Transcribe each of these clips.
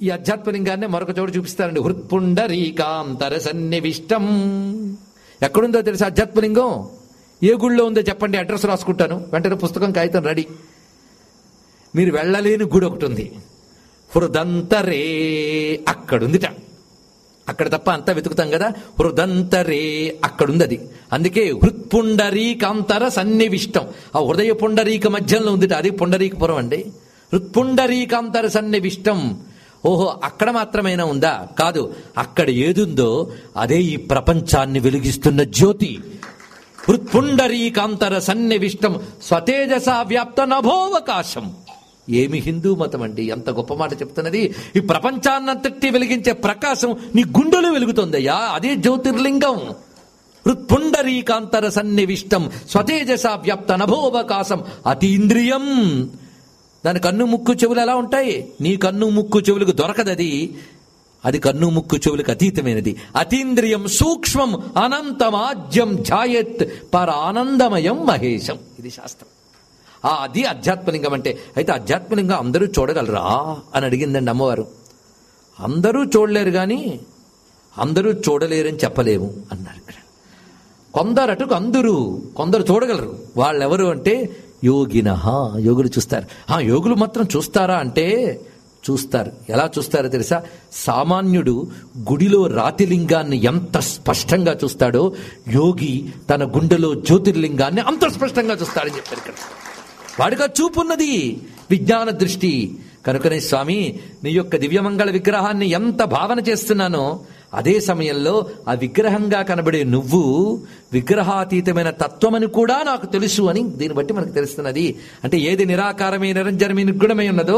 ఈ అధ్యాత్మలింగాన్ని మరొక చోట చూపిస్తారండి హృత్పుండరీకాంతర సన్నివిష్టం ఎక్కడుందో తెలుసా అధ్యాత్మలింగం ఏ గుళ్ళో ఉందో చెప్పండి అడ్రస్ రాసుకుంటాను వెంటనే పుస్తకం కాగితం రెడీ మీరు వెళ్ళలేని గుడి ఒకటి ఉంది హృదంతరే అక్కడుందిట అక్కడ తప్ప అంతా వెతుకుతాం కదా హృదంతరే అక్కడుంది అది అందుకే హృత్పుండరీకాంతర సన్నివిష్టం ఆ హృదయ పుండరీక మధ్యంలో ఉందిట అది పుండరీకపురం అండి హృత్పుండరీకాంతర సన్నివిష్టం ఓహో అక్కడ మాత్రమైనా ఉందా కాదు అక్కడ ఏదుందో అదే ఈ ప్రపంచాన్ని వెలిగిస్తున్న జ్యోతి హృత్పుండరీకాంతర సన్నివిష్టం స్వతేజస వ్యాప్త నభోవకాశం ఏమి హిందూ మతం అండి ఎంత గొప్ప మాట చెప్తున్నది ఈ ప్రపంచాన్నంతటి వెలిగించే ప్రకాశం నీ గుండెలో వెలుగుతుందయ్యా అదే జ్యోతిర్లింగం హృత్పుండరీకాంతర సన్నివిష్టం స్వతేజస వ్యాప్త నభోవకాశం అతీంద్రియం దాని కన్ను ముక్కు చెవులు ఎలా ఉంటాయి నీ కన్ను ముక్కు చెవులకు దొరకదది అది కన్ను ముక్కు చెవులకు అతీతమైనది అతీంద్రియం సూక్ష్మం అనంతమాజ్యం ఝాయత్ పర ఆనందమయం మహేశం ఇది శాస్త్రం ఆ అది అధ్యాత్మలింగం అంటే అయితే అధ్యాత్మలింగం అందరూ చూడగలరా అని అడిగిందండి అమ్మవారు అందరూ చూడలేరు కానీ అందరూ చూడలేరని చెప్పలేము అన్నారు ఇక్కడ కొందరటుకు అందరూ కొందరు చూడగలరు వాళ్ళెవరు అంటే యోగిన యోగులు చూస్తారు ఆ యోగులు మాత్రం చూస్తారా అంటే చూస్తారు ఎలా చూస్తారో తెలుసా సామాన్యుడు గుడిలో రాతిలింగాన్ని ఎంత స్పష్టంగా చూస్తాడో యోగి తన గుండెలో జ్యోతిర్లింగాన్ని అంత స్పష్టంగా చూస్తాడని చెప్పారు ఇక్కడ వాడిగా చూపున్నది విజ్ఞాన దృష్టి కనుకనే స్వామి నీ యొక్క దివ్యమంగళ విగ్రహాన్ని ఎంత భావన చేస్తున్నానో అదే సమయంలో ఆ విగ్రహంగా కనబడే నువ్వు విగ్రహాతీతమైన తత్వమని కూడా నాకు తెలుసు అని దీన్ని బట్టి మనకు తెలుస్తున్నది అంటే ఏది నిరాకారమే నిరంజనమే నిర్గుణమై ఉన్నదో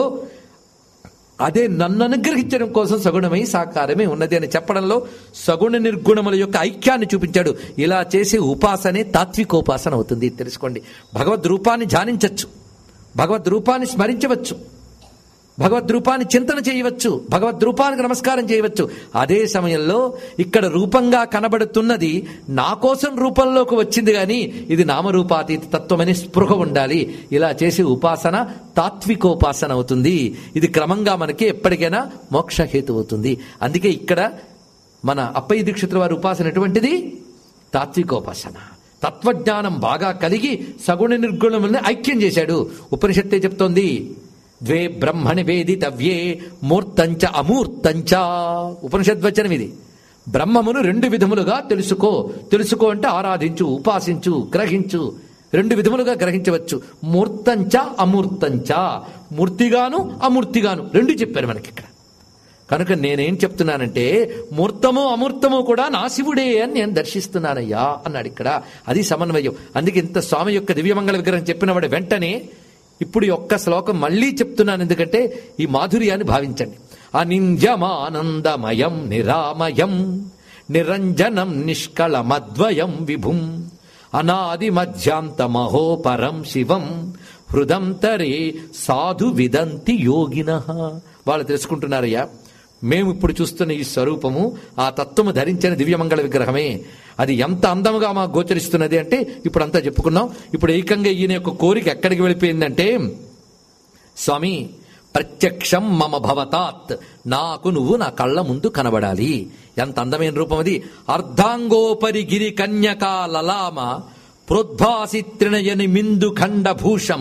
అదే నన్ను అనుగ్రహించడం కోసం సగుణమై సాకారమే ఉన్నది అని చెప్పడంలో సగుణ నిర్గుణముల యొక్క ఐక్యాన్ని చూపించాడు ఇలా చేసే ఉపాసనే తాత్వికోపాసన అవుతుంది తెలుసుకోండి భగవద్ రూపాన్ని ధ్యానించవచ్చు భగవద్ రూపాన్ని స్మరించవచ్చు భగవద్ రూపాన్ని చింతన చేయవచ్చు భగవద్ రూపానికి నమస్కారం చేయవచ్చు అదే సమయంలో ఇక్కడ రూపంగా కనబడుతున్నది నా కోసం రూపంలోకి వచ్చింది కానీ ఇది నామరూపాతీత తత్వమని స్పృహ ఉండాలి ఇలా చేసే ఉపాసన తాత్వికోపాసన అవుతుంది ఇది క్రమంగా మనకి ఎప్పటికైనా మోక్షహేతు అవుతుంది అందుకే ఇక్కడ మన అప్పయ్య దీక్షితుల వారి ఉపాసన ఎటువంటిది తాత్వికోపాసన తత్వజ్ఞానం బాగా కలిగి సగుణ నిర్గుణములను ఐక్యం చేశాడు ఉపనిషత్తే చెప్తోంది ద్వే బ్రహ్మణి వేదితవ్యే మూర్తంచ అమూర్తంచ ఉపనిషద్వచనం ఇది బ్రహ్మమును రెండు విధములుగా తెలుసుకో తెలుసుకో అంటే ఆరాధించు ఉపాసించు గ్రహించు రెండు విధములుగా గ్రహించవచ్చు మూర్తంచ అమూర్తంచ మూర్తిగాను అమూర్తిగాను రెండు చెప్పారు మనకి ఇక్కడ కనుక నేనేం చెప్తున్నానంటే మూర్తము అమూర్తము కూడా నా శివుడే అని నేను దర్శిస్తున్నానయ్యా అన్నాడు ఇక్కడ అది సమన్వయం అందుకే ఇంత స్వామి యొక్క దివ్యమంగళ విగ్రహం చెప్పినవాడు వెంటనే ఇప్పుడు ఈ ఒక్క శ్లోకం మళ్ళీ చెప్తున్నాను ఎందుకంటే ఈ మాధుర్యాన్ని భావించండి అనింజమానందమయం నిరామయం నిరంజనం నిష్కళమద్వయం విభుం అనాది మధ్యాంత మహోపరం శివం హృదంతరే సాధు విదంతి యోగిన వాళ్ళు తెలుసుకుంటున్నారయ్యా మేము ఇప్పుడు చూస్తున్న ఈ స్వరూపము ఆ తత్వము ధరించిన దివ్యమంగళ విగ్రహమే అది ఎంత అందముగా మాకు గోచరిస్తున్నది అంటే ఇప్పుడు అంతా చెప్పుకున్నాం ఇప్పుడు ఏకంగా ఈయన యొక్క కోరిక ఎక్కడికి వెళ్ళిపోయిందంటే స్వామి ప్రత్యక్షం మమ భవతాత్ నాకు నువ్వు నా కళ్ళ ముందు కనబడాలి ఎంత అందమైన రూపం అది అర్ధాంగోపరి గిరి కన్యకా లలామ ప్రోద్భాసి త్రిణయని మిందు ఖండభూషం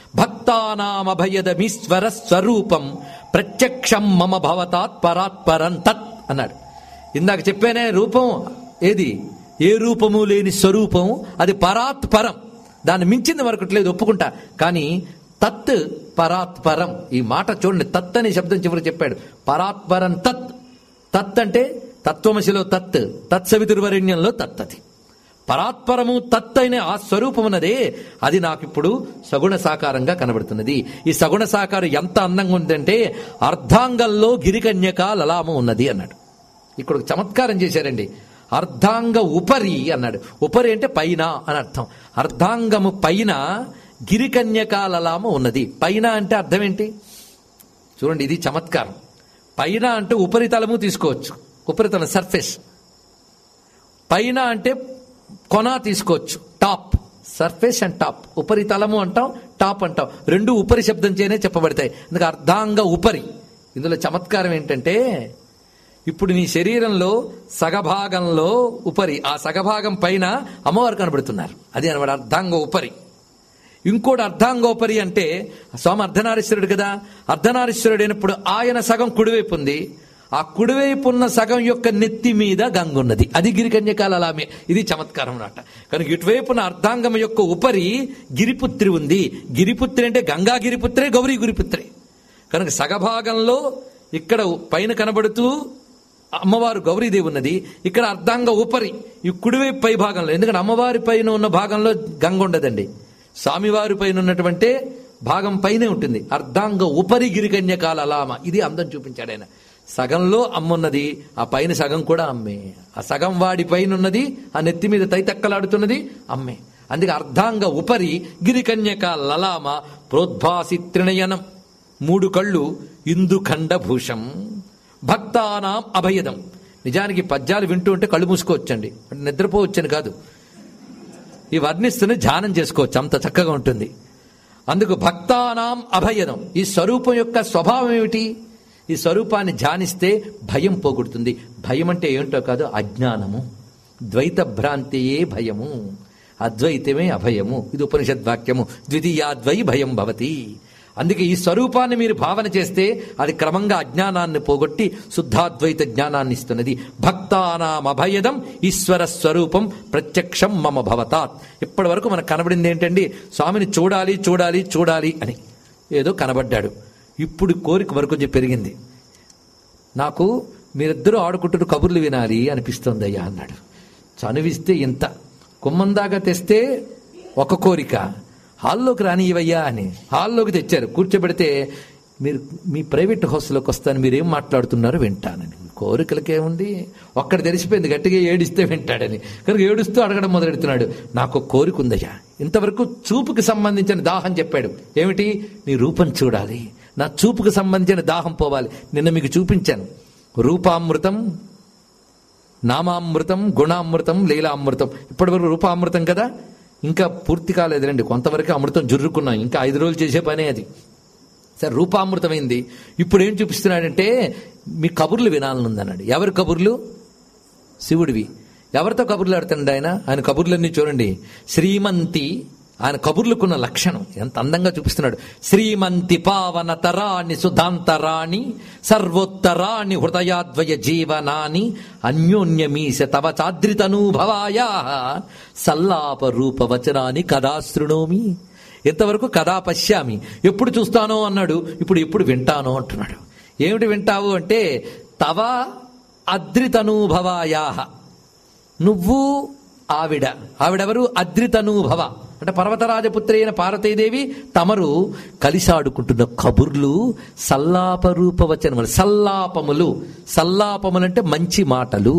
భక్తానామభయదమీశ్వర స్వరూపం ప్రత్యక్షం మమ భవతాత్ పరాత్పరం తత్ అన్నాడు ఇందాక చెప్పానే రూపం ఏది ఏ రూపము లేని స్వరూపం అది పరాత్ పరం దాన్ని మించింది మరొకటి లేదు ఒప్పుకుంటా కానీ తత్ పరాత్పరం ఈ మాట చూడండి తత్ అనే శబ్దం చివరి చెప్పాడు పరాత్పరం తత్ తత్ అంటే తత్వమశిలో తత్ తత్సవితుర్వరణ్యంలో తత్ అది పరాత్పరము తత్ అయిన ఆ స్వరూపమున్నదే అది నాకు ఇప్పుడు సగుణ సాకారంగా కనబడుతున్నది ఈ సగుణ సాకారం ఎంత అందంగా ఉందంటే అర్ధాంగంలో గిరికన్యక లలాము ఉన్నది అన్నాడు ఇక్కడ ఒక చమత్కారం చేశారండి అర్ధాంగ ఉపరి అన్నాడు ఉపరి అంటే పైన అని అర్థం అర్ధాంగము పైన గిరికన్యకాలలామ ఉన్నది పైన అంటే అర్థం ఏంటి చూడండి ఇది చమత్కారం పైన అంటే ఉపరితలము తీసుకోవచ్చు ఉపరితలం సర్ఫేస్ పైన అంటే కొన తీసుకోవచ్చు టాప్ సర్ఫేస్ అండ్ టాప్ ఉపరితలము అంటాం టాప్ అంటాం రెండు ఉపరి శబ్దం చేనే చెప్పబడతాయి అందుకే అర్ధాంగ ఉపరి ఇందులో చమత్కారం ఏంటంటే ఇప్పుడు నీ శరీరంలో సగభాగంలో ఉపరి ఆ సగభాగం పైన అమ్మవారు కనబడుతున్నారు అది అనమాట అర్ధాంగ ఉపరి ఇంకోటి అర్ధాంగోపరి అంటే స్వామి అర్ధనారీశ్వరుడు కదా అర్ధనారీశ్వరుడు అయినప్పుడు ఆయన సగం కుడివైపు ఉంది ఆ కుడివైపు ఉన్న సగం యొక్క నెత్తి మీద గంగ ఉన్నది అది గిరికన్యకాల అలామే ఇది చమత్కారం అన్నమాట కనుక ఇటువైపున అర్ధాంగం యొక్క ఉపరి గిరిపుత్రి ఉంది గిరిపుత్రి అంటే గంగా గిరిపుత్రే గౌరీ గిరిపుత్రే కనుక సగభాగంలో ఇక్కడ పైన కనబడుతూ అమ్మవారు గౌరీదేవి ఉన్నది ఇక్కడ అర్ధాంగ ఉపరి ఈ కుడివైపు పై భాగంలో ఎందుకంటే అమ్మవారి పైన ఉన్న భాగంలో గంగ ఉండదండి స్వామివారి పైన ఉన్నటువంటి భాగం పైనే ఉంటుంది అర్ధాంగ ఉపరి గిరికన్యకాల అలామ ఇది అందం చూపించాడు ఆయన సగంలో అమ్మున్నది ఆ పైన సగం కూడా అమ్మే ఆ సగం వాడి పైన ఉన్నది ఆ నెత్తి మీద తైతక్కలాడుతున్నది అమ్మే అందుకే అర్ధాంగ ఉపరి గిరికన్యక లలామ ప్రోద్భాసి త్రినయనం మూడు కళ్ళు ఇందుఖండ భూషం భక్తానాం అభయదం నిజానికి పద్యాలు వింటూ ఉంటే కళ్ళు మూసుకోవచ్చండి అంటే నిద్రపోవచ్చని కాదు ఈ వర్ణిస్తూనే ధ్యానం చేసుకోవచ్చు అంత చక్కగా ఉంటుంది అందుకు భక్తానాం అభయదం ఈ స్వరూపం యొక్క స్వభావం ఏమిటి ఈ స్వరూపాన్ని ధ్యానిస్తే భయం పోగొడుతుంది భయం అంటే ఏంటో కాదు అజ్ఞానము ద్వైత భ్రాంతియే భయము అద్వైతమే అభయము ఇది ఉపనిషద్ వాక్యము ద్వితీయాద్వై భయం భవతి అందుకే ఈ స్వరూపాన్ని మీరు భావన చేస్తే అది క్రమంగా అజ్ఞానాన్ని పోగొట్టి శుద్ధాద్వైత జ్ఞానాన్ని ఇస్తున్నది భక్తానాం అభయదం ఈశ్వర స్వరూపం ప్రత్యక్షం మమ భవతాత్ ఇప్పటి వరకు మనకు కనబడింది ఏంటండి స్వామిని చూడాలి చూడాలి చూడాలి అని ఏదో కనబడ్డాడు ఇప్పుడు కోరిక వరకు కొంచెం పెరిగింది నాకు మీరిద్దరూ ఆడుకుంటున్న కబుర్లు వినాలి అనిపిస్తోంది అయ్యా అన్నాడు చనువిస్తే ఇంత కుమ్మం దాకా తెస్తే ఒక కోరిక హాల్లోకి రానివయ్యా అని హాల్లోకి తెచ్చారు కూర్చోబెడితే మీరు మీ ప్రైవేట్ హౌస్లోకి వస్తాను మీరేం మాట్లాడుతున్నారో వింటానని కోరికలకేముంది ఒక్కడ తెలిసిపోయింది గట్టిగా ఏడిస్తే వింటాడని కనుక ఏడుస్తూ అడగడం మొదలెడుతున్నాడు నాకు ఒక కోరిక ఉందయ్యా ఇంతవరకు చూపుకి సంబంధించిన దాహం చెప్పాడు ఏమిటి నీ రూపం చూడాలి నా చూపుకు సంబంధించిన దాహం పోవాలి నిన్న మీకు చూపించాను రూపామృతం నామామృతం గుణామృతం లీలామృతం ఇప్పటివరకు రూపామృతం కదా ఇంకా పూర్తి కాలేదులేండి కొంతవరకు అమృతం జుర్రుకున్నాం ఇంకా ఐదు రోజులు చేసే పనే అది సరే రూపామృతమైంది ఇప్పుడు ఏం చూపిస్తున్నాడంటే మీ కబుర్లు వినాలనుందన్నాడు ఎవరి కబుర్లు శివుడివి ఎవరితో కబుర్లు ఆడుతున్నాడు ఆయన ఆయన కబుర్లన్నీ చూడండి శ్రీమంతి ఆయన కబుర్లుకున్న లక్షణం ఎంత అందంగా చూపిస్తున్నాడు శ్రీమంతి పావన తరాణి సుధాంతరాణి సర్వోత్తరాణి హృదయాద్వయ జీవనాని అన్యోన్యమీశ తవ చాద్రితనూభవాయా సల్లాప రూప వచనాన్ని కదా శృణోమి ఇంతవరకు కథా పశ్యామి ఎప్పుడు చూస్తానో అన్నాడు ఇప్పుడు ఎప్పుడు వింటానో అంటున్నాడు ఏమిటి వింటావు అంటే తవ అద్రితనూభవాయా నువ్వు ఆవిడ ఆవిడెవరు అద్రితనూభవ అంటే పర్వతరాజపుత్రి అయిన పార్వతీదేవి తమరు కలిసాడుకుంటున్న కబుర్లు సల్లాప రూపవచనములు సల్లాపములు సల్లాపములు అంటే మంచి మాటలు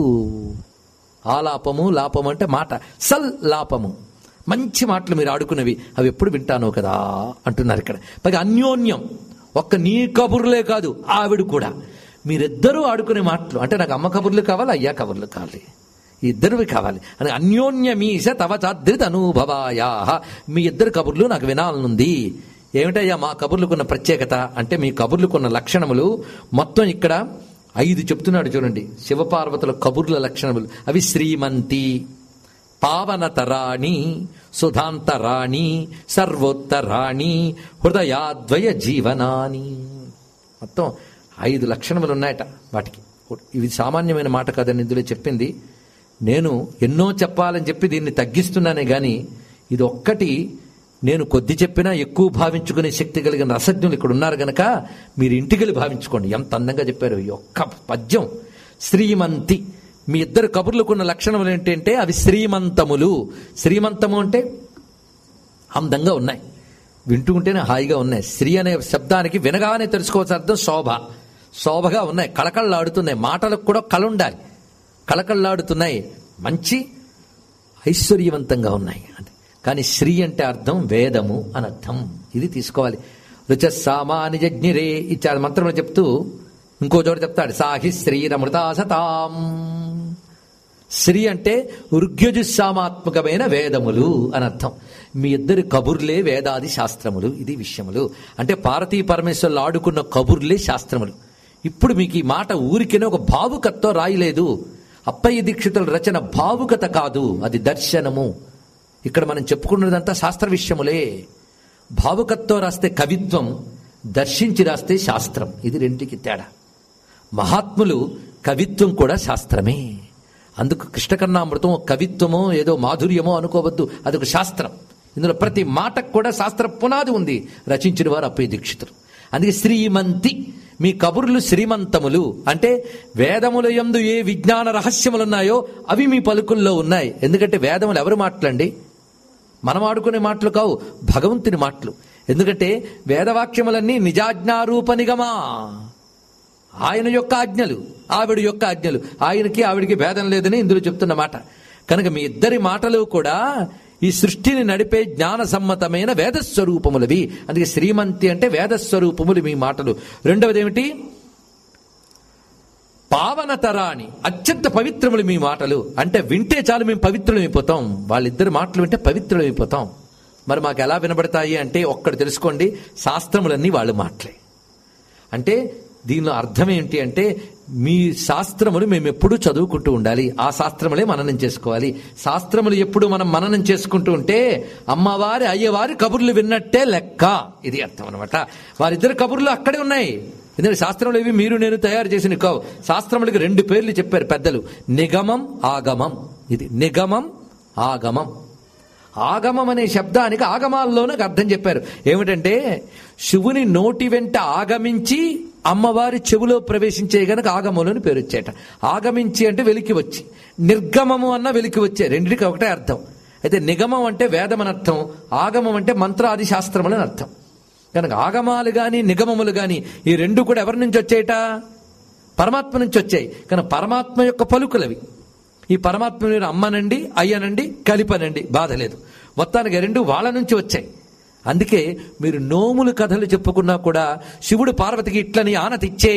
ఆలాపము లాపము అంటే మాట సల్లాపము మంచి మాటలు మీరు ఆడుకున్నవి అవి ఎప్పుడు వింటానో కదా అంటున్నారు ఇక్కడ పైగా అన్యోన్యం ఒక్క నీ కబుర్లే కాదు ఆవిడ కూడా మీరిద్దరూ ఆడుకునే మాటలు అంటే నాకు అమ్మ కబుర్లు కావాలి అయ్యా కబుర్లు కావాలి ఇద్దరివి కావాలి అని అన్యోన్యమీశ తవ చాద్రిత అనుభవాయా మీ ఇద్దరు కబుర్లు నాకు వినాలనుంది ఏమిటయ్యా మా కబుర్లుకున్న ప్రత్యేకత అంటే మీ కబుర్లుకున్న లక్షణములు మొత్తం ఇక్కడ ఐదు చెప్తున్నాడు చూడండి శివపార్వతుల కబుర్ల లక్షణములు అవి శ్రీమంతి పావనతరాణి సుధాంతరాణి సర్వోత్తరాణి హృదయాద్వయ జీవనాని మొత్తం ఐదు లక్షణములు ఉన్నాయట వాటికి ఇవి సామాన్యమైన మాట కాదని ఇందులో చెప్పింది నేను ఎన్నో చెప్పాలని చెప్పి దీన్ని తగ్గిస్తున్నానే గాని ఇది ఒక్కటి నేను కొద్ది చెప్పినా ఎక్కువ భావించుకునే శక్తి కలిగిన రసజ్ఞులు ఇక్కడ ఉన్నారు గనక మీరు ఇంటికెళ్ళి భావించుకోండి ఎంత అందంగా చెప్పారు ఈ ఒక్క పద్యం శ్రీమంతి మీ ఇద్దరు కబుర్లకున్న లక్షణములు ఏంటంటే అవి శ్రీమంతములు శ్రీమంతము అంటే అందంగా ఉన్నాయి వింటూ ఉంటేనే హాయిగా ఉన్నాయి శ్రీ అనే శబ్దానికి వినగానే తెలుసుకోవాల్సిన అర్థం శోభ శోభగా ఉన్నాయి కళకళలాడుతున్నాయి మాటలకు కూడా కళ ఉండాలి కళకళలాడుతున్నాయి మంచి ఐశ్వర్యవంతంగా ఉన్నాయి అని కానీ శ్రీ అంటే అర్థం వేదము అని అర్థం ఇది తీసుకోవాలి రుచ సామాని జజ్ఞిరే ఇచ్చాడు మంత్రంలో చెప్తూ ఇంకో చోట చెప్తాడు సాహి శ్రీరమృతా సతాం శ్రీ అంటే ఋగ్యజుస్సామాత్మకమైన వేదములు అని అర్థం మీ ఇద్దరి కబుర్లే వేదాది శాస్త్రములు ఇది విషయములు అంటే పార్వతీ పరమేశ్వర్లు ఆడుకున్న కబుర్లే శాస్త్రములు ఇప్పుడు మీకు ఈ మాట ఊరికేనే ఒక భావుకతో రాయలేదు అప్పయ్య దీక్షితుల రచన భావుకత కాదు అది దర్శనము ఇక్కడ మనం చెప్పుకున్నదంతా శాస్త్ర విషయములే భావుకత్తో రాస్తే కవిత్వం దర్శించి రాస్తే శాస్త్రం ఇది రెంటికి తేడా మహాత్ములు కవిత్వం కూడా శాస్త్రమే అందుకు కృష్ణకర్ణామృతం ఒక కవిత్వమో ఏదో మాధుర్యమో అనుకోవద్దు అదొక శాస్త్రం ఇందులో ప్రతి మాటకు కూడా శాస్త్ర పునాది ఉంది రచించిన వారు అప్పయ్య దీక్షితులు అందుకే శ్రీమంతి మీ కబుర్లు శ్రీమంతములు అంటే వేదముల యందు ఏ విజ్ఞాన రహస్యములున్నాయో అవి మీ పలుకుల్లో ఉన్నాయి ఎందుకంటే వేదములు ఎవరు మాటలండి మనం ఆడుకునే మాటలు కావు భగవంతుని మాటలు ఎందుకంటే వేదవాక్యములన్నీ నిజాజ్ఞారూప నిగమా ఆయన యొక్క ఆజ్ఞలు ఆవిడ యొక్క ఆజ్ఞలు ఆయనకి ఆవిడికి భేదం లేదని ఇందులో చెప్తున్న మాట కనుక మీ ఇద్దరి మాటలు కూడా ఈ సృష్టిని నడిపే జ్ఞాన సమ్మతమైన వేదస్వరూపములవి అందుకే శ్రీమంతి అంటే వేదస్వరూపములు మీ మాటలు రెండవది ఏమిటి పావనతరాని అత్యంత పవిత్రములు మీ మాటలు అంటే వింటే చాలు మేము పవిత్రులమైపోతాం వాళ్ళిద్దరు మాటలు వింటే పవిత్రులమైపోతాం మరి మాకు ఎలా వినబడతాయి అంటే ఒక్కడు తెలుసుకోండి శాస్త్రములన్నీ వాళ్ళు మాటలే అంటే దీనిలో అర్థం ఏంటి అంటే మీ శాస్త్రములు మేము ఎప్పుడూ చదువుకుంటూ ఉండాలి ఆ శాస్త్రములే మననం చేసుకోవాలి శాస్త్రములు ఎప్పుడు మనం మననం చేసుకుంటూ ఉంటే అమ్మవారి అయ్యవారి కబుర్లు విన్నట్టే లెక్క ఇది అర్థం అనమాట వారిద్దరు కబుర్లు అక్కడే ఉన్నాయి ఎందుకంటే శాస్త్రములు ఇవి మీరు నేను తయారు చేసిన కావు శాస్త్రములకి రెండు పేర్లు చెప్పారు పెద్దలు నిగమం ఆగమం ఇది నిగమం ఆగమం ఆగమం అనే శబ్దానికి ఆగమాల్లోనే ఒక అర్థం చెప్పారు ఏమిటంటే శివుని నోటి వెంట ఆగమించి అమ్మవారి చెవులో ప్రవేశించే గనక ఆగమములని పేరు వచ్చేట ఆగమించి అంటే వెలికి వచ్చి నిర్గమము అన్న వెలికి వచ్చే రెండింటికి ఒకటే అర్థం అయితే నిగమం అంటే వేదం అని అర్థం ఆగమం అంటే మంత్రాది శాస్త్రములని అర్థం కనుక ఆగమాలు గాని నిగమములు గాని ఈ రెండు కూడా ఎవరి నుంచి వచ్చాయట పరమాత్మ నుంచి వచ్చాయి కనుక పరమాత్మ యొక్క పలుకులవి ఈ పరమాత్మ మీరు అమ్మనండి అయ్యనండి కలిపనండి బాధ లేదు మొత్తానికి రెండు వాళ్ళ నుంచి వచ్చాయి అందుకే మీరు నోములు కథలు చెప్పుకున్నా కూడా శివుడు పార్వతికి ఇట్లని ఆనతిచ్చే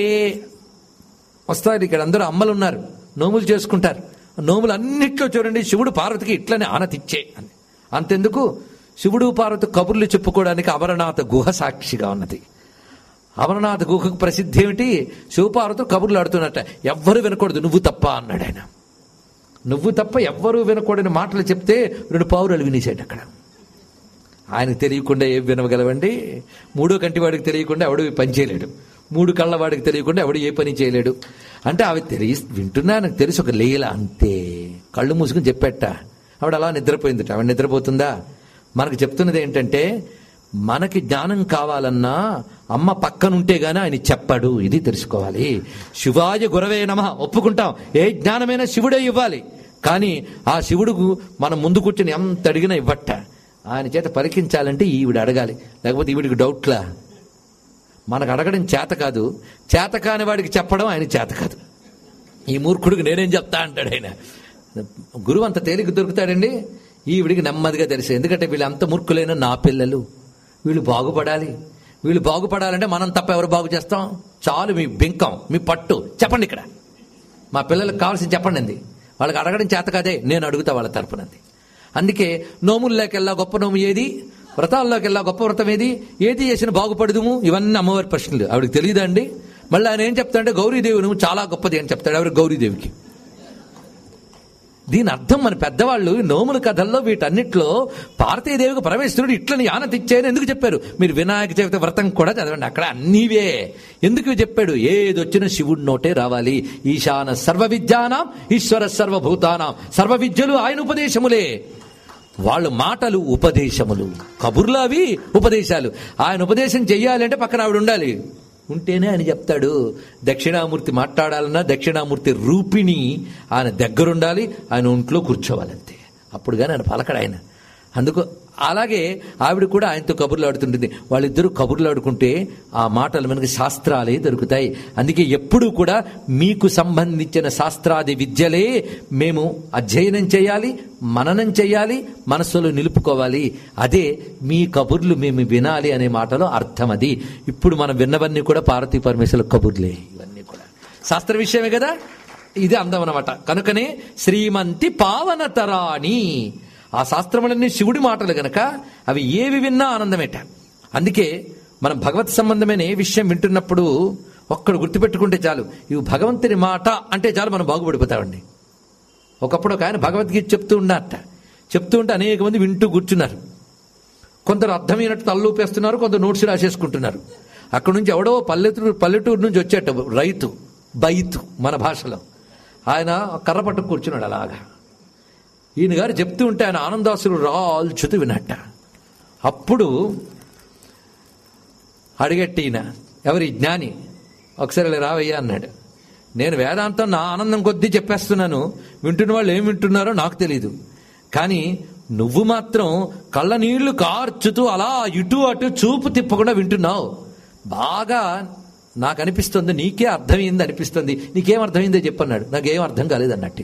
వస్తారు ఇక్కడ అందరూ అమ్మలు ఉన్నారు నోములు చేసుకుంటారు నోములు అన్నిట్లో చూడండి శివుడు పార్వతికి ఇట్లని ఆనతిచ్చే అని అంతెందుకు శివుడు పార్వతి కబుర్లు చెప్పుకోవడానికి అమరనాథ గుహ సాక్షిగా ఉన్నది అమరనాథ గుహకు ప్రసిద్ధి ఏమిటి శివపార్వతులు కబుర్లు ఆడుతున్నట్ట ఎవ్వరు వినకూడదు నువ్వు తప్ప అన్నాడు ఆయన నువ్వు తప్ప ఎవ్వరూ వినకూడని మాటలు చెప్తే రెండు పావురాలు వినేసాడు అక్కడ ఆయనకు తెలియకుండా ఏం వినగలవండి మూడో కంటి వాడికి తెలియకుండా ఎవడు ఈ పని చేయలేడు మూడు కళ్ళ వాడికి తెలియకుండా ఎవడు ఏ పని చేయలేడు అంటే అవి తెలియ వింటున్నా నాకు తెలిసి ఒక లీల అంతే కళ్ళు మూసుకుని చెప్పేట ఆవిడ అలా నిద్రపోయిందట ఆవిడ నిద్రపోతుందా మనకు చెప్తున్నది ఏంటంటే మనకి జ్ఞానం కావాలన్నా అమ్మ పక్కనుంటే గాని ఆయన చెప్పడు ఇది తెలుసుకోవాలి శివాయ గురవే నమ ఒప్పుకుంటాం ఏ జ్ఞానమైనా శివుడే ఇవ్వాలి కానీ ఆ శివుడుకు మనం ముందు కూర్చొని ఎంత అడిగినా ఇవ్వట ఆయన చేత పలికించాలంటే ఈవిడ అడగాలి లేకపోతే ఈవిడికి డౌట్లా మనకు అడగడం చేత కాదు చేత కాని వాడికి చెప్పడం ఆయన చేత కాదు ఈ మూర్ఖుడికి నేనేం చెప్తా అంటాడు ఆయన గురువు అంత తేలిక దొరుకుతాడండి ఈవిడికి నెమ్మదిగా తెలుసు ఎందుకంటే వీళ్ళు అంత మూర్ఖులైన నా పిల్లలు వీళ్ళు బాగుపడాలి వీళ్ళు బాగుపడాలంటే మనం తప్ప ఎవరు బాగు చేస్తాం చాలు మీ బింకం మీ పట్టు చెప్పండి ఇక్కడ మా పిల్లలకు కావాల్సింది చెప్పండి అంది వాళ్ళకి అడగడం చేత కాదే నేను అడుగుతా వాళ్ళ తరపునంది అందుకే నోముల్లోకెల్లా గొప్ప నోము ఏది వ్రతాల్లోకెల్లా గొప్ప వ్రతం ఏది ఏది చేసిన బాగుపడదుము ఇవన్నీ అమ్మవారి ప్రశ్నలు ఆవిడకి తెలియదా అండి మళ్ళీ ఆయన ఏం చెప్తాడంటే గౌరీదేవి నువ్వు చాలా గొప్పది అని చెప్తాడు ఎవరు గౌరీదేవికి దీని అర్థం మన పెద్దవాళ్ళు ఈ నోముల కథల్లో వీటన్నిటిలో పార్వతీదేవికి పరమేశ్వరుడు ఇట్లని ఆనతిచ్చాయని ఎందుకు చెప్పారు మీరు వినాయక చవితి వ్రతం కూడా చదవండి అక్కడ అన్నీవే ఎందుకు చెప్పాడు ఏది వచ్చినా శివుడి నోటే రావాలి ఈశాన సర్వ విద్యానాం ఈశ్వర సర్వభూతానాం సర్వ విద్యలు ఆయన ఉపదేశములే వాళ్ళు మాటలు ఉపదేశములు కబుర్లు అవి ఉపదేశాలు ఆయన ఉపదేశం చెయ్యాలంటే పక్కన ఆవిడ ఉండాలి ఉంటేనే ఆయన చెప్తాడు దక్షిణామూర్తి మాట్లాడాలన్నా దక్షిణామూర్తి రూపిణి ఆయన దగ్గరుండాలి ఆయన ఒంట్లో కూర్చోవాలంతే అప్పుడు కానీ ఆయన పలకడు ఆయన అందుకు అలాగే ఆవిడ కూడా ఆయనతో కబుర్లు ఆడుతుంటుంది వాళ్ళిద్దరూ కబుర్లు ఆడుకుంటే ఆ మాటలు మనకి శాస్త్రాలే దొరుకుతాయి అందుకే ఎప్పుడూ కూడా మీకు సంబంధించిన శాస్త్రాది విద్యలే మేము అధ్యయనం చేయాలి మననం చేయాలి మనస్సులో నిలుపుకోవాలి అదే మీ కబుర్లు మేము వినాలి అనే మాటలో అర్థం అది ఇప్పుడు మనం విన్నవన్నీ కూడా పార్వతీ పరమేశ్వర కబుర్లే ఇవన్నీ కూడా శాస్త్ర విషయమే కదా ఇది అందం అన్నమాట కనుకనే శ్రీమంతి పావనతరాణి ఆ శాస్త్రములన్నీ శివుడి మాటలు గనక అవి ఏవి విన్నా ఆనందమేట అందుకే మనం భగవత్ సంబంధమైన ఏ విషయం వింటున్నప్పుడు ఒక్కడు గుర్తుపెట్టుకుంటే చాలు ఇవి భగవంతుని మాట అంటే చాలు మనం బాగుపడిపోతామండి ఒకప్పుడు ఒక ఆయన భగవద్గీత చెప్తూ ఉన్నారట చెప్తూ ఉంటే అనేక మంది వింటూ కూర్చున్నారు కొందరు అర్థమైనట్టు తల్లూపేస్తున్నారు కొందరు నోట్స్ రాసేసుకుంటున్నారు అక్కడ నుంచి ఎవడో పల్లెటూరు పల్లెటూరు నుంచి వచ్చేట రైతు బైతు మన భాషలో ఆయన కర్ర పట్టు కూర్చున్నాడు అలాగా ఈయన గారు చెప్తూ ఉంటే ఆయన ఆనందాసులు రాల్చుతూ వినట్ట అప్పుడు అడిగట్టి ఈయన ఎవరి జ్ఞాని ఒకసారి ఇలా రావయ్యా అన్నాడు నేను వేదాంతం నా ఆనందం కొద్దీ చెప్పేస్తున్నాను వింటున్న వాళ్ళు ఏం వింటున్నారో నాకు తెలియదు కానీ నువ్వు మాత్రం కళ్ళ నీళ్లు కార్చుతూ అలా ఇటు అటు చూపు తిప్పకుండా వింటున్నావు బాగా నాకు అనిపిస్తుంది నీకే అర్థమైంది అనిపిస్తుంది నీకేం అర్థమైందో చెప్పన్నాడు నాకేం అర్థం కాలేదు అన్నట్టు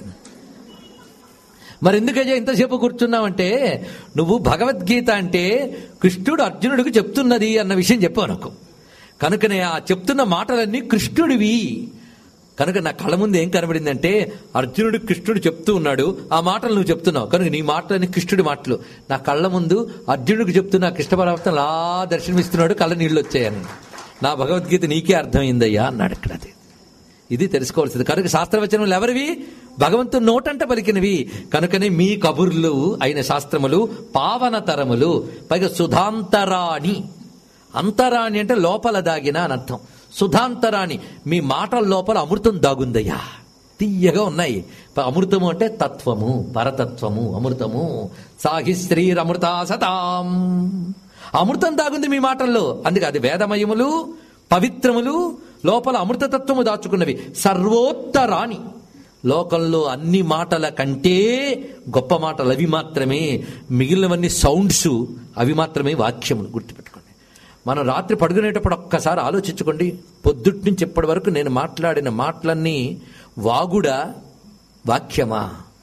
మరి ఎందుకయ్యా ఇంతసేపు కూర్చున్నావంటే నువ్వు భగవద్గీత అంటే కృష్ణుడు అర్జునుడికి చెప్తున్నది అన్న విషయం చెప్పావు నాకు కనుకనే ఆ చెప్తున్న మాటలన్నీ కృష్ణుడివి కనుక నా కళ్ళ ముందు ఏం కనబడిందంటే అర్జునుడు కృష్ణుడు చెప్తూ ఉన్నాడు ఆ మాటలు నువ్వు చెప్తున్నావు కనుక నీ మాటలని కృష్ణుడి మాటలు నా కళ్ళ ముందు అర్జునుడికి చెప్తున్న కృష్ణ పరమాత్మ అలా దర్శనమిస్తున్నాడు కళ్ళ నీళ్ళు వచ్చాయని నా భగవద్గీత నీకే అర్థమైందయ్యా అన్నాడు ఇక్కడ అది ఇది తెలుసుకోవాల్సింది కనుక శాస్త్రవచనములు ఎవరివి భగవంతుని నోటంట పలికినవి కనుకనే మీ కబుర్లు అయిన శాస్త్రములు పావనతరములు పైగా సుధాంతరాణి అంతరాణి అంటే లోపల దాగిన అని అర్థం సుధాంతరాణి మీ మాటల లోపల అమృతం దాగుందయ్యా తీయగా ఉన్నాయి ప- అమృతము అంటే తత్వము పరతత్వము అమృతము సాహి శ్రీరమృతా సతాం అమృతం దాగుంది మీ మాటల్లో అందుకే అది వేదమయములు పవిత్రములు లోపల అమృతతత్వము దాచుకున్నవి సర్వోత్తరాణి లోకంలో అన్ని మాటల కంటే గొప్ప మాటలు అవి మాత్రమే మిగిలినవన్నీ సౌండ్స్ అవి మాత్రమే వాక్యములు గుర్తుపెట్టుకోండి మనం రాత్రి పడుకునేటప్పుడు ఒక్కసారి ఆలోచించుకోండి పొద్దుటి నుంచి ఇప్పటి వరకు నేను మాట్లాడిన మాటలన్నీ వాగుడా వాక్యమా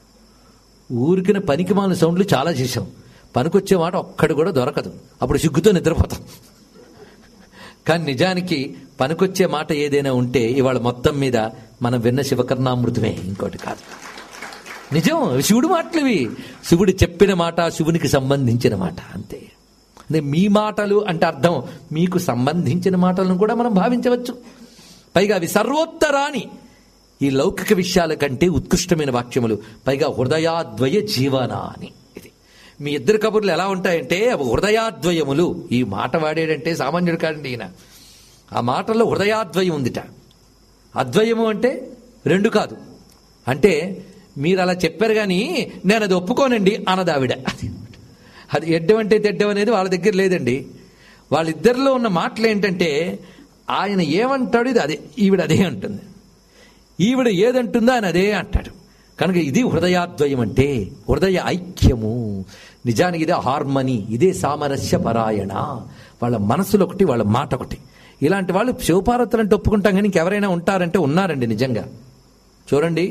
ఊరికిన పనికి మాలిన సౌండ్లు చాలా చేశాం పనికొచ్చే మాట ఒక్కడు కూడా దొరకదు అప్పుడు సిగ్గుతో నిద్రపోతాం కానీ నిజానికి పనికొచ్చే మాట ఏదైనా ఉంటే ఇవాళ మొత్తం మీద మనం విన్న శివకర్ణామృతమే ఇంకోటి కాదు నిజం శివుడు మాటలువి శివుడు చెప్పిన మాట శివునికి సంబంధించిన మాట అంతే అంటే మీ మాటలు అంటే అర్థం మీకు సంబంధించిన మాటలను కూడా మనం భావించవచ్చు పైగా అవి సర్వోత్తరాని ఈ లౌకిక విషయాల కంటే ఉత్కృష్టమైన వాక్యములు పైగా హృదయాద్వయ జీవన అని ఇది మీ ఇద్దరు కబుర్లు ఎలా ఉంటాయంటే అవి హృదయాద్వయములు ఈ మాట వాడేడంటే సామాన్యుడు కాదండి ఈయన ఆ మాటల్లో హృదయాద్వయం ఉందిట అద్వయము అంటే రెండు కాదు అంటే మీరు అలా చెప్పారు కానీ నేను అది ఒప్పుకోనండి అన్నదావిడ అది అది ఎడ్డం అంటే తెడ్డం అనేది వాళ్ళ దగ్గర లేదండి వాళ్ళిద్దరిలో ఉన్న మాటలు ఏంటంటే ఆయన ఏమంటాడు ఇది అదే ఈవిడ అదే అంటుంది ఈవిడ ఏదంటుందో ఆయన అదే అంటాడు కనుక ఇది హృదయాద్వయం అంటే హృదయ ఐక్యము నిజానికి ఇదే హార్మనీ ఇదే సామరస్య పరాయణ వాళ్ళ మనసులో ఒకటి వాళ్ళ మాట ఒకటి ఇలాంటి వాళ్ళు శివపార్వతులు అంటే ఒప్పుకుంటాం కానీ ఇంకెవరైనా ఉంటారంటే ఉన్నారండి నిజంగా చూడండి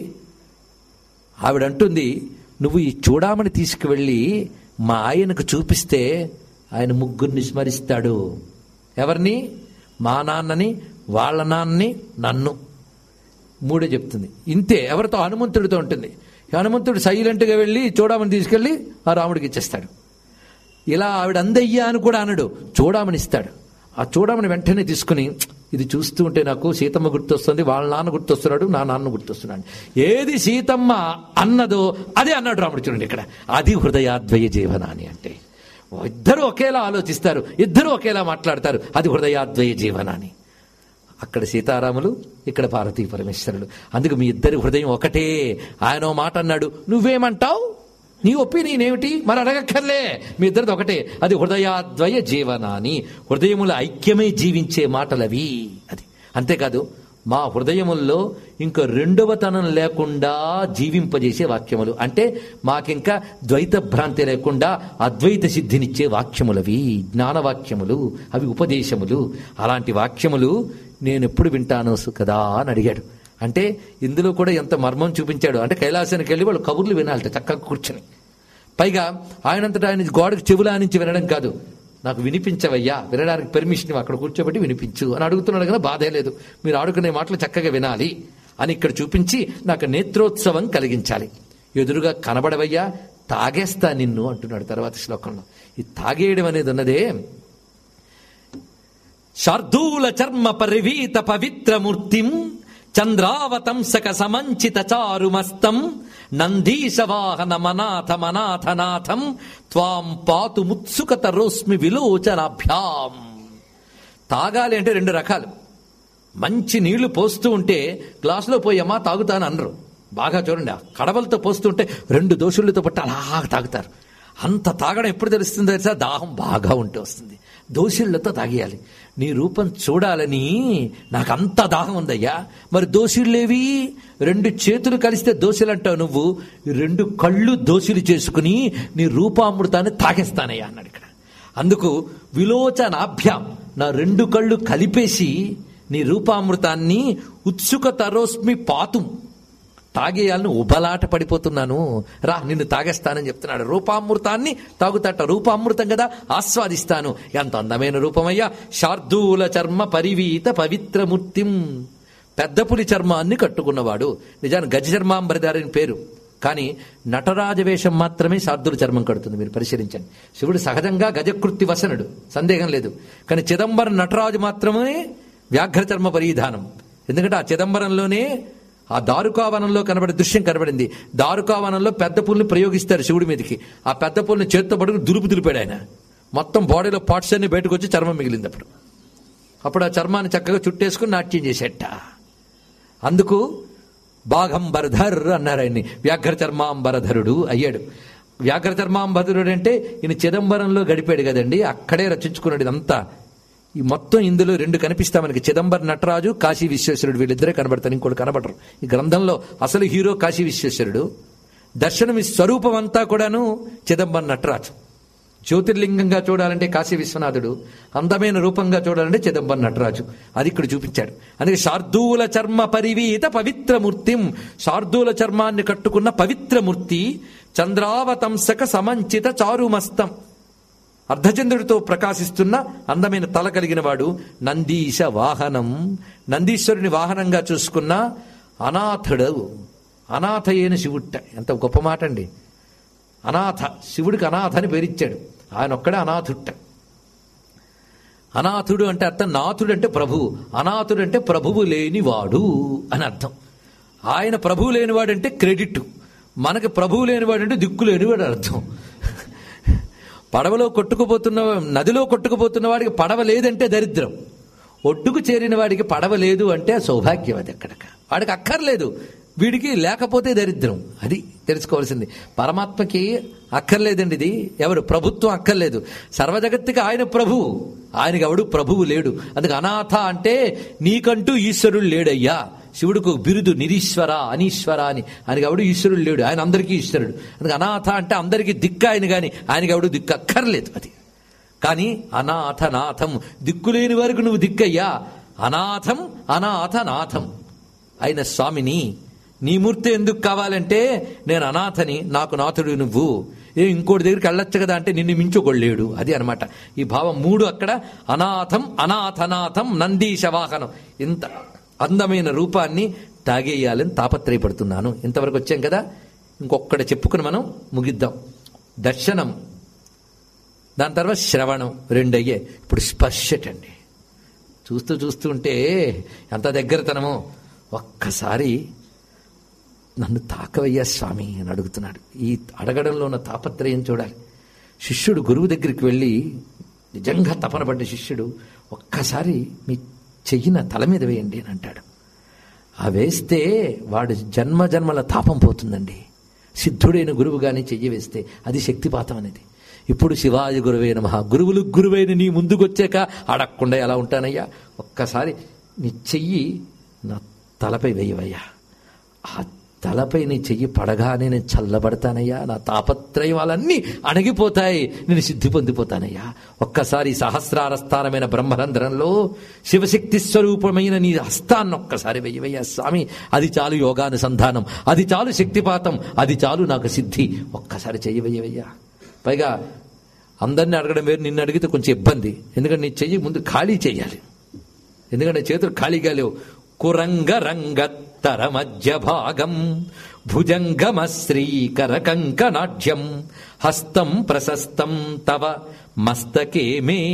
ఆవిడ అంటుంది నువ్వు ఈ చూడామని తీసుకువెళ్ళి మా ఆయనకు చూపిస్తే ఆయన ముగ్గురిని స్మరిస్తాడు ఎవరిని మా నాన్నని వాళ్ళ నాన్నని నన్ను మూడే చెప్తుంది ఇంతే ఎవరితో హనుమంతుడితో ఉంటుంది హనుమంతుడు సైలెంట్గా వెళ్ళి చూడమని తీసుకెళ్ళి ఆ రాముడికి ఇచ్చేస్తాడు ఇలా ఆవిడ అందయ్యా అని కూడా అనడు చూడమని ఇస్తాడు ఆ చూడమని వెంటనే తీసుకుని ఇది చూస్తూ ఉంటే నాకు సీతమ్మ గుర్తొస్తుంది వాళ్ళ నాన్న గుర్తొస్తున్నాడు నా నాన్న గుర్తొస్తున్నాడు ఏది సీతమ్మ అన్నదో అదే అన్నాడు రాముడు చూడండి ఇక్కడ అది హృదయాద్వయ జీవనాని అంటే ఇద్దరు ఒకేలా ఆలోచిస్తారు ఇద్దరు ఒకేలా మాట్లాడతారు అది హృదయాద్వయ జీవనాని అక్కడ సీతారాములు ఇక్కడ పార్వతీ పరమేశ్వరులు అందుకు మీ ఇద్దరి హృదయం ఒకటే ఆయన ఓ మాట అన్నాడు నువ్వేమంటావు నీ ఒపీనియన్ ఏమిటి మరి అడగక్కర్లే మీ ఇద్దరిది ఒకటే అది హృదయాద్వయ జీవనాని హృదయముల ఐక్యమై జీవించే మాటలవి అది అంతేకాదు మా హృదయముల్లో ఇంకా రెండవతనం లేకుండా జీవింపజేసే వాక్యములు అంటే మాకింకా ద్వైత భ్రాంతి లేకుండా అద్వైత సిద్ధినిచ్చే వాక్యములవి జ్ఞానవాక్యములు అవి ఉపదేశములు అలాంటి వాక్యములు నేను ఎప్పుడు వింటాను కదా అని అడిగాడు అంటే ఇందులో కూడా ఎంత మర్మం చూపించాడు అంటే కైలాసానికి వెళ్ళి వాళ్ళు కబుర్లు వినాలట చక్కగా కూర్చొని పైగా ఆయనంతటా ఆయన గోడకు చెవులా నుంచి వినడం కాదు నాకు వినిపించవయ్యా వినడానికి పర్మిషన్ అక్కడ కూర్చోబెట్టి వినిపించు అని అడుగుతున్నాడు కదా బాధే లేదు మీరు ఆడుకునే మాటలు చక్కగా వినాలి అని ఇక్కడ చూపించి నాకు నేత్రోత్సవం కలిగించాలి ఎదురుగా కనబడవయ్యా తాగేస్తా నిన్ను అంటున్నాడు తర్వాత శ్లోకంలో ఈ తాగేయడం అనేది ఉన్నదే శార్దూల చర్మ పరివీత పవిత్రమూర్తిం చంద్రావతంసక సమంచిత చారుమస్తం నందీశవాహన మనాథ మనాథనాథం త్వాం పాతు ముత్సుకత రోస్మి విలోచనాభ్యాం తాగాలి అంటే రెండు రకాలు మంచి నీళ్లు పోస్తూ ఉంటే గ్లాసులో పోయమ్మా తాగుతాను అనరు బాగా చూడండి ఆ కడవలతో పోస్తుంటే రెండు దోషులతో పట్టి అలా తాగుతారు అంత తాగడం ఎప్పుడు తెలుస్తుందో తెలుసా దాహం బాగా ఉంటే వస్తుంది దోషులతో తాగేయాలి నీ రూపం చూడాలని నాకు అంత దాహం ఉందయ్యా మరి దోషులేవి రెండు చేతులు కలిస్తే దోషులు అంటావు నువ్వు ఈ రెండు కళ్ళు దోషులు చేసుకుని నీ రూపామృతాన్ని తాగేస్తానయ్యా అన్నాడు ఇక్కడ అందుకు విలోచనాభ్యాం నా రెండు కళ్ళు కలిపేసి నీ రూపామృతాన్ని ఉత్సుక తరోస్మి పాతుం తాగేయాలని ఉబలాట పడిపోతున్నాను రా నిన్ను తాగేస్తానని చెప్తున్నాడు రూపామృతాన్ని తాగుతాట రూపామృతం కదా ఆస్వాదిస్తాను ఎంత అందమైన రూపమయ్యా శార్దూల చర్మ పరివీత పవిత్రమూర్తిం పెద్ద పులి చర్మాన్ని కట్టుకున్నవాడు నిజానికి గజ చర్మాంబరిదారి అని పేరు కానీ నటరాజ వేషం మాత్రమే శార్దుల చర్మం కడుతుంది మీరు పరిశీలించండి శివుడు సహజంగా గజకృత్తి వసనుడు సందేహం లేదు కానీ చిదంబరం నటరాజు మాత్రమే వ్యాఘ్ర చర్మ పరిధానం ఎందుకంటే ఆ చిదంబరంలోనే ఆ దారుకావనంలో కనబడే దృశ్యం కనబడింది దారుకావనంలో పెద్ద పుల్ని ప్రయోగిస్తారు శివుడి మీదకి ఆ పెద్ద పుల్ని చేత్తో పడుకుని దులుపు దులిపాడు ఆయన మొత్తం బాడీలో పార్ట్స్ అన్ని బయటకు వచ్చి చర్మం మిగిలింది అప్పుడు అప్పుడు ఆ చర్మాన్ని చక్కగా చుట్టేసుకుని నాట్యం చేసేట అందుకు బాఘంబరధర్ అన్నారు ఆయన్ని వ్యాఘ్ర చర్మాంబరధరుడు అయ్యాడు వ్యాఘ్ర చర్మాంబరధరుడు అంటే ఈయన చిదంబరంలో గడిపాడు కదండి అక్కడే రచించుకున్నాడు ఇదంతా ఈ మొత్తం ఇందులో రెండు కనిపిస్తా మనకి చిదంబరం నటరాజు కాశీ విశ్వేశ్వరుడు వీళ్ళిద్దరే కనబడతారు ఇంకోటి కనబడరు ఈ గ్రంథంలో అసలు హీరో కాశీ విశ్వేశ్వరుడు దర్శనం ఈ స్వరూపం అంతా కూడాను చిదంబరం నటరాజు జ్యోతిర్లింగంగా చూడాలంటే కాశీ విశ్వనాథుడు అందమైన రూపంగా చూడాలంటే చిదంబరం నటరాజు అది ఇక్కడ చూపించాడు అందుకే శార్దూల చర్మ పరివీత పవిత్రమూర్తిం శార్దూల చర్మాన్ని కట్టుకున్న పవిత్రమూర్తి చంద్రావతంసక సమంచిత చారుమస్తం అర్ధచంద్రుడితో ప్రకాశిస్తున్న అందమైన తల కలిగిన వాడు నందీశ వాహనం నందీశ్వరుని వాహనంగా చూసుకున్న అనాథుడు అనాథ అయిన శివుట్ట ఎంత గొప్ప మాట అండి అనాథ శివుడికి అనాథ అని పేరిచ్చాడు ఆయన ఒక్కడే అనాథుట్ట అనాథుడు అంటే అర్థం నాథుడు అంటే ప్రభువు అనాథుడు అంటే ప్రభువు లేనివాడు అని అర్థం ఆయన ప్రభువు లేనివాడంటే క్రెడిట్ మనకి ప్రభువు లేనివాడంటే దిక్కు లేనివాడు అర్థం పడవలో కొట్టుకుపోతున్న నదిలో కొట్టుకుపోతున్న వాడికి పడవ లేదంటే దరిద్రం ఒడ్డుకు చేరిన వాడికి పడవ లేదు అంటే సౌభాగ్యం అది ఎక్కడక వాడికి అక్కర్లేదు వీడికి లేకపోతే దరిద్రం అది తెలుసుకోవాల్సింది పరమాత్మకి అక్కర్లేదండి ఇది ఎవరు ప్రభుత్వం అక్కర్లేదు సర్వజగత్తుకి ఆయన ప్రభువు ఆయనకి ఎవడు ప్రభువు లేడు అందుకు అనాథ అంటే నీకంటూ ఈశ్వరుడు లేడయ్యా శివుడికి బిరుదు నిరీశ్వర అనీశ్వర అని ఆయనకి ఎవడు ఈశ్వరుడు లేడు ఆయన అందరికీ ఈశ్వరుడు అందుకే అనాథ అంటే అందరికీ దిక్కు ఆయన గాని ఆయనకి ఎవడు దిక్కు అక్కర్లేదు అది కానీ అనాథనాథం దిక్కులేని వరకు నువ్వు దిక్కయ్యా అనాథం అనాథనాథం అయిన స్వామిని నీ మూర్తి ఎందుకు కావాలంటే నేను అనాథని నాకు నాథుడు నువ్వు ఏ ఇంకోటి దగ్గరికి వెళ్ళొచ్చు కదా అంటే నిన్ను మించుకొళ్ళేడు అది అనమాట ఈ భావం మూడు అక్కడ అనాథం అనాథనాథం నందీశ వాహనం ఇంత అందమైన రూపాన్ని తాగేయాలని తాపత్రయపడుతున్నాను ఇంతవరకు వచ్చాం కదా ఇంకొక్కడ చెప్పుకుని మనం ముగిద్దాం దర్శనం దాని తర్వాత శ్రవణం రెండు అయ్యే ఇప్పుడు స్పర్శటండి చూస్తూ చూస్తూ ఉంటే ఎంత దగ్గరతనమో ఒక్కసారి నన్ను తాకవయ్యా స్వామి అని అడుగుతున్నాడు ఈ అడగడంలో ఉన్న తాపత్రయం చూడాలి శిష్యుడు గురువు దగ్గరికి వెళ్ళి నిజంగా తపన పడ్డ శిష్యుడు ఒక్కసారి మీ చెయ్యిన తల మీద వేయండి అని అంటాడు ఆ వేస్తే వాడు జన్మ జన్మల తాపం పోతుందండి సిద్ధుడైన గురువు గాని చెయ్యి వేస్తే అది శక్తిపాతం అనేది ఇప్పుడు శివాజీ గురువైన మహా గురువులు గురువైన నీ ముందుకొచ్చాక అడగకుండా ఎలా ఉంటానయ్యా ఒక్కసారి నీ చెయ్యి నా తలపై వేయవయ్యా ఆ తలపై నీ చెయ్యి పడగానే నేను చల్లబడతానయ్యా నా తాపత్రయాలన్నీ అణగిపోతాయి నేను సిద్ధి పొందిపోతానయ్యా ఒక్కసారి సహస్రార స్థానమైన బ్రహ్మరంధ్రంలో శివశక్తి స్వరూపమైన నీ హస్తాన్ని ఒక్కసారి వెయ్యవయ్యా స్వామి అది చాలు యోగానుసంధానం అది చాలు శక్తిపాతం అది చాలు నాకు సిద్ధి ఒక్కసారి చెయ్యి వెయ్యవయ్యా పైగా అందరిని అడగడం వేరు నిన్ను అడిగితే కొంచెం ఇబ్బంది ఎందుకంటే నీ చెయ్యి ముందు ఖాళీ చేయాలి ఎందుకంటే చేతులు ఖాళీగా లేవు కురంగ రంగత్తర మధ్య భాగం భుజంగమ శ్రీకర కంకనాఢ్యం హస్తం ప్రశస్తం తవ మస్తకే మే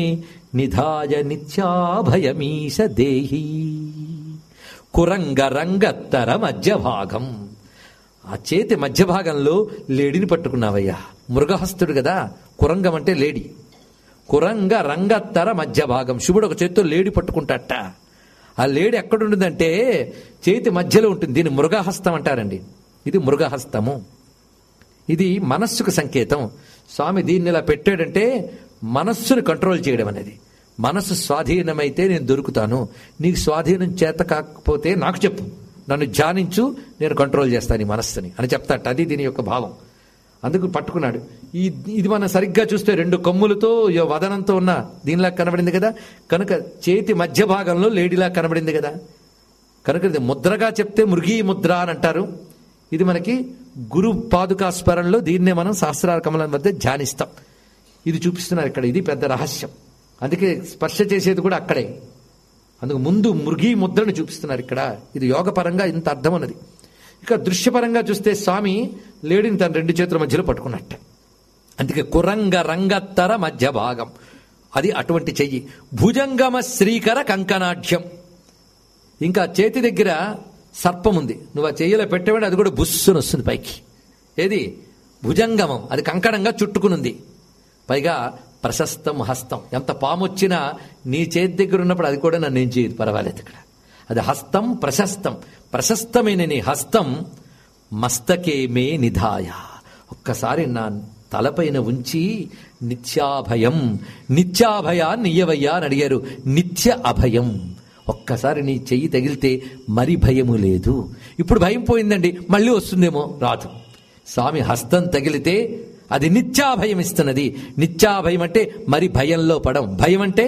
నిధాయ నిత్యాభయమీశ దేహి కురంగ రంగత్తర మధ్య భాగం ఆ చేతి మధ్య భాగంలో లేడిని పట్టుకున్నావయ్యా మృగహస్తుడు కదా కురంగం అంటే లేడి కురంగ రంగత్తర మధ్య భాగం శివుడు ఒక చేతితో లేడి పట్టుకుంటాట ఆ లేడి ఎక్కడుంటుందంటే చేతి మధ్యలో ఉంటుంది దీన్ని మృగహస్తం అంటారండి ఇది మృగహస్తము ఇది మనస్సుకు సంకేతం స్వామి దీన్ని ఇలా పెట్టాడంటే మనస్సును కంట్రోల్ చేయడం అనేది మనస్సు స్వాధీనమైతే నేను దొరుకుతాను నీకు స్వాధీనం చేత కాకపోతే నాకు చెప్పు నన్ను ధ్యానించు నేను కంట్రోల్ చేస్తాను ఈ మనస్సుని అని చెప్తాట అది దీని యొక్క భావం అందుకు పట్టుకున్నాడు ఈ ఇది మనం సరిగ్గా చూస్తే రెండు కొమ్ములతో ఈ వదనంతో ఉన్న దీనిలా కనబడింది కదా కనుక చేతి మధ్య భాగంలో లేడీలా కనబడింది కదా కనుక ఇది ముద్రగా చెప్తే మృగీ ముద్ర అని అంటారు ఇది మనకి గురు పాదుకా స్మరణలో దీన్నే మనం సహస్రార కమలం మధ్య ధ్యానిస్తాం ఇది చూపిస్తున్నారు ఇక్కడ ఇది పెద్ద రహస్యం అందుకే స్పర్శ చేసేది కూడా అక్కడే అందుకు ముందు మృగీ ముద్రను చూపిస్తున్నారు ఇక్కడ ఇది యోగపరంగా ఇంత అర్థం ఉన్నది ఇక దృశ్యపరంగా చూస్తే స్వామి లేడిని తన రెండు చేతుల మధ్యలో పట్టుకున్నట్ట అందుకే కురంగ రంగత్తర మధ్య భాగం అది అటువంటి చెయ్యి భుజంగమ శ్రీకర కంకణాఢ్యం ఇంకా చేతి దగ్గర సర్పం ఉంది నువ్వు ఆ చెయ్యిలో పెట్టేవాడు అది కూడా బుస్సును వస్తుంది పైకి ఏది భుజంగమం అది కంకణంగా చుట్టుకునుంది పైగా ప్రశస్తం హస్తం ఎంత పాము వచ్చినా నీ చేతి దగ్గర ఉన్నప్పుడు అది కూడా నన్ను ఏం చేయదు పర్వాలేదు ఇక్కడ అది హస్తం ప్రశస్తం ప్రశస్తమైన నీ హస్తం మస్తకే మే నిధాయ ఒక్కసారి నా తలపైన ఉంచి నిత్యాభయం నిత్యాభయాన్ని ఇయ్యవయ్యా అని అడిగారు నిత్య అభయం ఒక్కసారి నీ చెయ్యి తగిలితే మరి భయము లేదు ఇప్పుడు భయం పోయిందండి మళ్ళీ వస్తుందేమో రాదు స్వామి హస్తం తగిలితే అది నిత్యాభయం ఇస్తున్నది నిత్యాభయం అంటే మరి భయంలో పడం భయం అంటే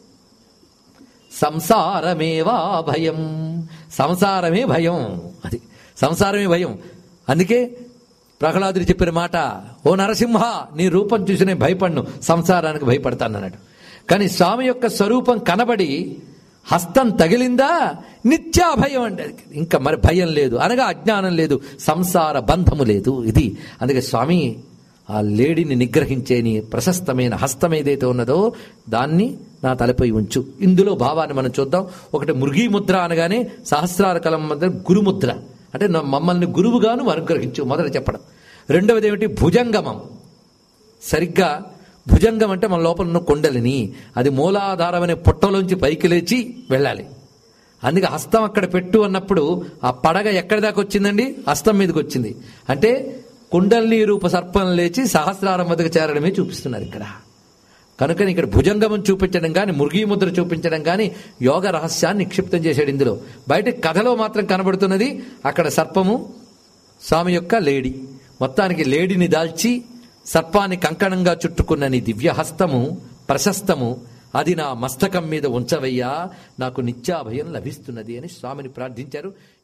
సంసారమేవా భయం సంసారమే భయం అది సంసారమే భయం అందుకే ప్రహ్లాదుడు చెప్పిన మాట ఓ నరసింహ నీ రూపం చూసి నేను భయపడ్ను సంసారానికి భయపడతాను అన్నాడు కానీ స్వామి యొక్క స్వరూపం కనబడి హస్తం తగిలిందా నిత్యాభయం అంటే అది. ఇంకా మరి భయం లేదు అనగా అజ్ఞానం లేదు సంసార బంధము లేదు ఇది అందుకే స్వామి ఆ లేడిని నిగ్రహించే నీ ప్రశస్తమైన హస్తం ఏదైతే ఉన్నదో దాన్ని నా తలపై ఉంచు ఇందులో భావాన్ని మనం చూద్దాం ఒకటి మృగీ ముద్ర అనగానే సహస్రార కలం మధ్య గురుముద్ర అంటే నా- మమ్మల్ని గురువుగాను అనుగ్రహించు మొదట చెప్పడం రెండవది ఏమిటి భుజంగమం సరిగ్గా భుజంగం అంటే మన లోపల ఉన్న కొండలిని అది మూలాధారం అనే పుట్టలోంచి పైకి లేచి వెళ్ళాలి అందుకే హస్తం అక్కడ పెట్టు అన్నప్పుడు ఆ పడగ ఎక్కడి దాకా వచ్చిందండి హస్తం మీదకి వచ్చింది అంటే కుండలిని రూప సర్పం లేచి సహస్రారం వద్దకు చేరడమే చూపిస్తున్నారు ఇక్కడ కనుక ఇక్కడ భుజంగమం చూపించడం కానీ మురుగీ ముద్ర చూపించడం కానీ యోగ రహస్యాన్ని నిక్షిప్తం చేశాడు ఇందులో బయట కథలో మాత్రం కనబడుతున్నది అక్కడ సర్పము స్వామి యొక్క లేడి మొత్తానికి లేడిని దాల్చి సర్పాన్ని కంకణంగా చుట్టుకున్న నీ దివ్యహస్తము ప్రశస్తము అది నా మస్తకం మీద ఉంచవయ్యా నాకు నిత్యాభయం లభిస్తున్నది అని స్వామిని ప్రార్థించారు